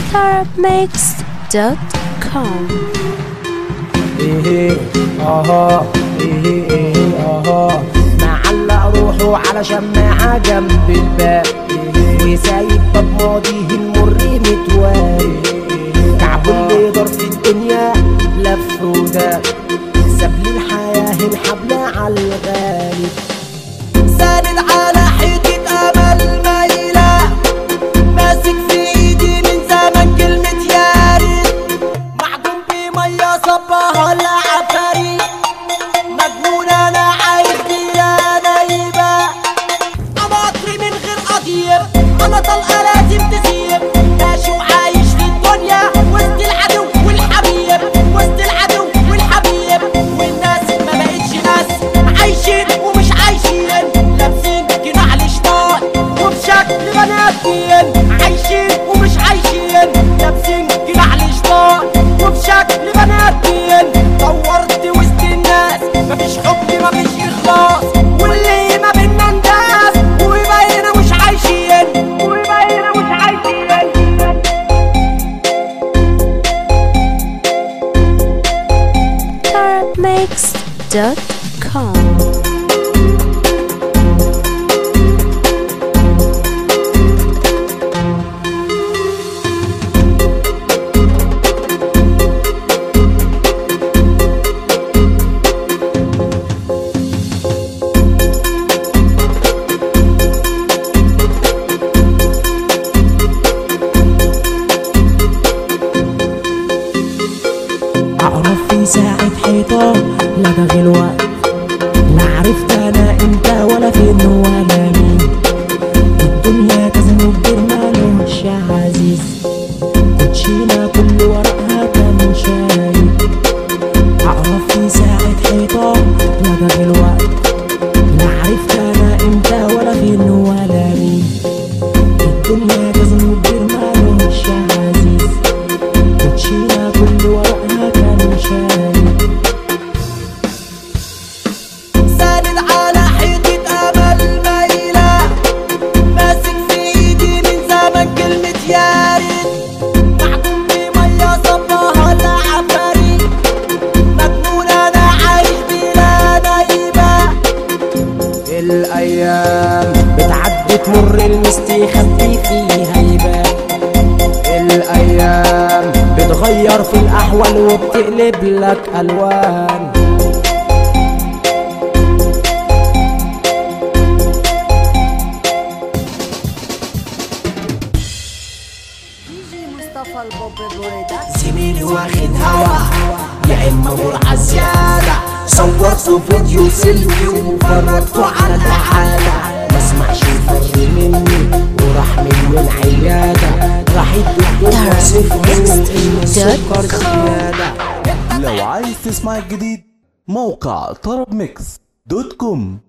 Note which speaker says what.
Speaker 1: tarabmix.com
Speaker 2: ايه اها ايه ايه اها معلق روحه على شماعة جنب الباب وسايب باب ماضيه المر متواري كعبه اللي دار في الدنيا لف وداب ساب لي الحياة الحبل على الغالب ساند على حيطة امل مايلة ماسك في ايدي من زمن كلمة يا ريت معجون بمية صبها العفاريت مجنون انا عايز يا نايبة انا قطري من غير قضيب انا طلقة لازم تسيب ماشي وعايش في الدنيا وسط العدو والحبيب وسط العدو والحبيب والناس ما بقتش ناس عايشين ومش عايشين لابسين جناح الشيطان وبشكل بناتين عايشين ومش عايشين لابسين جناح الشيطان وبشكل بناتين دورت وسط الناس مفيش حب مفيش اخلاص واللي ما بينا نداس وبقينا مش عايشين وبقينا مش عايشين
Speaker 1: tarabmix.com
Speaker 2: اعرف في ساعة حيطة لا ده الوقت لا عرفت انا امتى ولا فين ولا مين الدنيا تزن كبير مالوش عزيز كوتشينة كل ورقها كان شايب اعرف في ساعة حيطة لا ده الوقت لا عرفت انا امتى ولا فين ولا مين الدنيا تزن كبير مالوش عزيز كوتشينة كل ورقها كان شايب ساند على حيطة أمل مايلة ماسك في إيدي من زمن كلمة يا ريت معجون بمية صبها العفاريت مجنون أنا عايش بلا نايبة الأيام بتعدي تمر المستخبي فيها يبان الايام بتغير في الاحوال وبتقلب لك الوان زميلي واخد هوا يا اما مرعى زيادة صورته فيديو سيلفي وفرجته على الحالة ما اسمعش الفرق مني وراح مني العيادة راح الدكتور وصفني ان السكر زيادة
Speaker 3: لو عايز تسمع الجديد موقع طرب ميكس دوت كوم